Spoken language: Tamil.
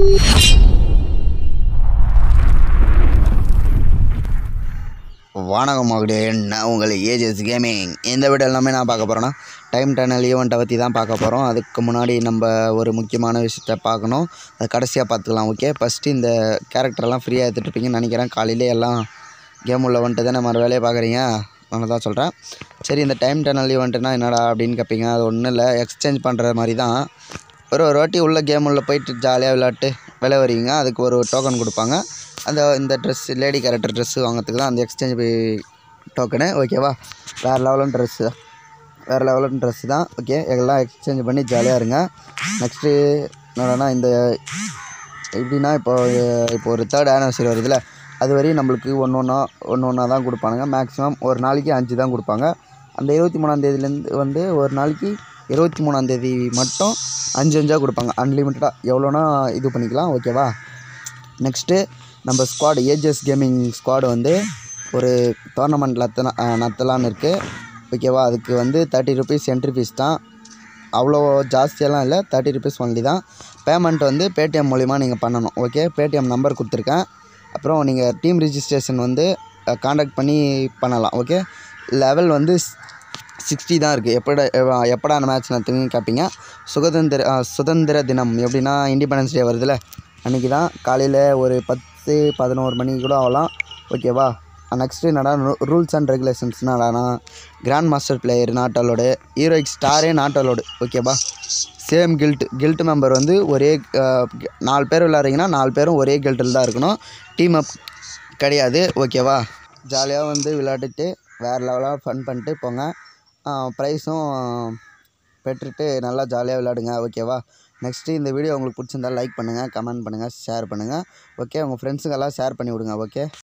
வணக்கம் மகளே நான் உங்கள் ஏஜஸ் கேமிங் இந்த வீடியோ எல்லாமே நான் பார்க்க போகிறேன்னா டைம் டனல் ஈவெண்ட்டை பற்றி தான் பார்க்க போகிறோம் அதுக்கு முன்னாடி நம்ம ஒரு முக்கியமான விஷயத்த பார்க்கணும் அது கடைசியாக பார்த்துக்கலாம் ஓகே ஃபஸ்ட்டு இந்த கேரக்டர்லாம் ஃப்ரீயாக எடுத்துகிட்டு இருப்பீங்கன்னு நினைக்கிறேன் காலையிலே எல்லாம் கேம் உள்ள வந்துட்டு தானே மறு வேலையை பார்க்குறீங்க அதனால தான் சொல்கிறேன் சரி இந்த டைம் டனல் ஈவெண்ட்டுனா என்னடா அப்படின்னு கேட்பீங்க அது ஒன்றும் இல்லை எக்ஸ்சேஞ்ச் பண்ணுற மாதிரி தான் ஒரு ஒரு வாட்டி உள்ள கேம் உள்ள போயிட்டு ஜாலியாக விளையாட்டு விளைய வருவீங்க அதுக்கு ஒரு டோக்கன் கொடுப்பாங்க அந்த இந்த ட்ரெஸ் லேடி கேரக்டர் ட்ரெஸ்ஸு வாங்கிறதுக்கு தான் அந்த எக்ஸ்சேஞ்ச் டோக்கனு ஓகேவா வேறு லெவலும் ட்ரெஸ்ஸு வேறு லெவலும் ட்ரெஸ்ஸு தான் ஓகே எல்லாம் எக்ஸ்சேஞ்ச் பண்ணி ஜாலியாக இருங்க நெக்ஸ்ட்டு என்னடனா இந்த எப்படின்னா இப்போ இப்போ ஒரு தேர்ட் ஆனிவர்சரி வருதுல்ல அது வரையும் நம்மளுக்கு ஒன்று ஒன்றா ஒன்று ஒன்றா தான் கொடுப்பானுங்க மேக்ஸிமம் ஒரு நாளைக்கு அஞ்சு தான் கொடுப்பாங்க அந்த இருபத்தி மூணாந்தேதியிலேருந்து வந்து ஒரு நாளைக்கு இருபத்தி மூணாந்தேதி மட்டும் அஞ்சு அஞ்சாக கொடுப்பாங்க அன்லிமிட்டடாக எவ்வளோனா இது பண்ணிக்கலாம் ஓகேவா நெக்ஸ்ட்டு நம்ம ஸ்குவாடு ஏஜஸ் கேமிங் ஸ்குவாடு வந்து ஒரு டோர்னமெண்ட் நடத்தின நடத்தலான்னு இருக்குது ஓகேவா அதுக்கு வந்து தேர்ட்டி ருபீஸ் என்ட்ரி ஃபீஸ் தான் அவ்வளோ ஜாஸ்தியெல்லாம் இல்லை தேர்ட்டி ருபீஸ் ஒன்லி தான் பேமெண்ட் வந்து பேடிஎம் மூலிமா நீங்கள் பண்ணணும் ஓகே பேடிஎம் நம்பர் கொடுத்துருக்கேன் அப்புறம் நீங்கள் டீம் ரிஜிஸ்ட்ரேஷன் வந்து காண்டாக்ட் பண்ணி பண்ணலாம் ஓகே லெவல் வந்து சிக்ஸ்டி தான் இருக்குது எப்பட எவ- எப்படா அந்த மேட்ச் நடத்துவீங்கன்னு கேட்பீங்க சுதந்திர அ, சுதந்திர தினம் எப்படின்னா இண்டிபெண்டன்ஸ் டே வருதுல்ல அன்றைக்கி தான் காலையில் ஒரு பத்து பதினோரு மணி கூட ஆகலாம் ஓகேவா நெக்ஸ்ட்டு என்னடா ரூல்ஸ் அண்ட் ரெகுலேஷன்ஸ் என்னடானா grand master player not allowed heroic ஸ்டாரே நாட் அலோடு ஓகேவா சேம் கில்ட் கில்ட் மெம்பர் வந்து ஒரே அஹ், நாலு பேர் விளாட்றீங்கன்னா நாலு பேரும் ஒரே கில்ட்டில் தான் இருக்கணும் டீம் அப் கிடையாது ஓகேவா ஜாலியாக வந்து விளையாடிட்டு வேறு லெவலாக ஃபன் பண்ணிட்டு போங்க ப்ரைஸும் பெற்றுட்டு நல்லா ஜாலியாக விளையாடுங்க ஓகேவா நெக்ஸ்ட்டு இந்த வீடியோ உங்களுக்கு பிடிச்சிருந்தா லைக் பண்ணுங்கள் கமெண்ட் பண்ணுங்கள் ஷேர் பண்ணுங்கள் ஓகே உங்கள் ஃப்ரெண்ட்ஸுக்கெல்லாம் ஷேர் பண்ணி விடுங்க ஓகே